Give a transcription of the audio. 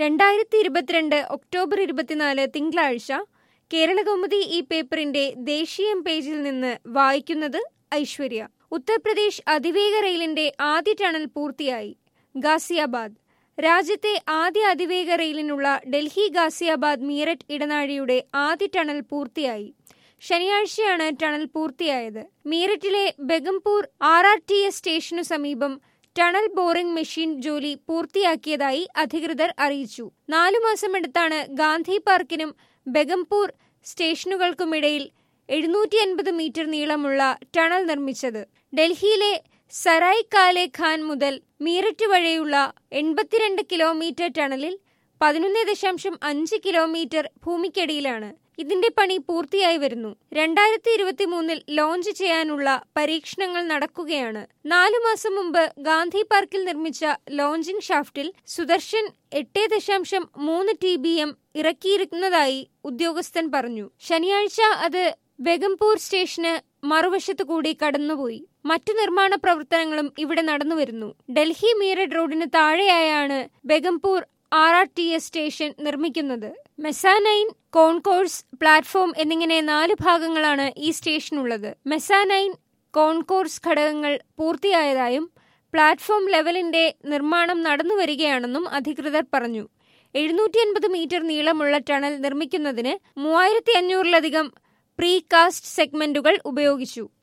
രണ്ടായിരത്തി ഇരുപത്തിരണ്ട് ഒക്ടോബർ ഇരുപത്തിനാല് തിങ്കളാഴ്ച കേരളകൗമുദി ഈ പേപ്പറിന്റെ ദേശീയം പേജിൽ നിന്ന് വായിക്കുന്നത് ഐശ്വര്യ ഉത്തർപ്രദേശ് അതിവേഗ റെയിലിന്റെ ആദ്യ ടണൽ പൂർത്തിയായി ഗാസിയാബാദ് രാജ്യത്തെ ആദ്യ അതിവേഗ റെയിലിനുള്ള ഡൽഹി ഗാസിയാബാദ് മീററ്റ് ഇടനാഴിയുടെ ആദ്യ ടണൽ പൂർത്തിയായി ശനിയാഴ്ചയാണ് ടണൽ പൂർത്തിയായത് മീററ്റിലെ Begumpur R R T S സ്റ്റേഷനു സമീപം ടണൽ ബോറിംഗ് മെഷീൻ ജോലി പൂർത്തിയാക്കിയതായി അധികൃതർ അറിയിച്ചു നാലു മാസമെടുത്താണ് ഗാന്ധി പാർക്കിനും ബെഗംപൂർ സ്റ്റേഷനുകൾക്കുമിടയിൽ എഴുന്നൂറ്റി അൻപത് മീറ്റർ നീളമുള്ള ടണൽ നിർമ്മിച്ചത് ഡൽഹിയിലെ സരായ് കാലെ ഖാൻ മുതൽ മീററ്റ് വഴിയുള്ള എൺപത്തിരണ്ട് കിലോമീറ്റർ ടണലിൽ പതിനൊന്ന് ദശാംശം അഞ്ച് കിലോമീറ്റർ ഭൂമിക്കടിയിലാണ് ഇതിന്റെ പണി പൂർത്തിയായി വരുന്നു രണ്ടായിരത്തി ഇരുപത്തി മൂന്നിൽ ലോഞ്ച് ചെയ്യാനുള്ള പരീക്ഷണങ്ങൾ നടക്കുകയാണ് നാലു മാസം മുമ്പ് ഗാന്ധി പാർക്കിൽ നിർമ്മിച്ച ലോഞ്ചിംഗ് ഷാഫ്റ്റിൽ സുദർശൻ എട്ട് ദശാംശം മൂന്ന് ടി ബി എം ഇറക്കിയിരിക്കുന്നതായി ഉദ്യോഗസ്ഥൻ പറഞ്ഞു ശനിയാഴ്ച അത് ബെഗംപൂർ സ്റ്റേഷന് മറുവശത്തു കൂടി കടന്നുപോയി മറ്റു നിർമ്മാണ പ്രവർത്തനങ്ങളും ഇവിടെ നടന്നുവരുന്നു ഡൽഹി മീററ്റ് റോഡിന് താഴെയായാണ് Begumpur R R T S station നിർമ്മിക്കുന്നത് മെസാനൈൻ കോൺകോഴ്സ് പ്ലാറ്റ്ഫോം എന്നിങ്ങനെ നാല് ഭാഗങ്ങളാണ് ഈ സ്റ്റേഷനുള്ളത് മെസാനൈൻ കോൺകോഴ്സ് ഘടകങ്ങൾ പൂർത്തിയായതായും പ്ലാറ്റ്ഫോം ലെവലിന്റെ നിർമ്മാണം നടന്നുവരികയാണെന്നും അധികൃതർ പറഞ്ഞു എഴുന്നൂറ്റി അൻപത് മീറ്റർ നീളമുള്ള ടണൽ നിർമ്മിക്കുന്നതിന് മൂവായിരത്തി അഞ്ഞൂറിലധികം പ്രീ കാസ്റ്റ് സെഗ്മെന്റുകൾ ഉപയോഗിച്ചു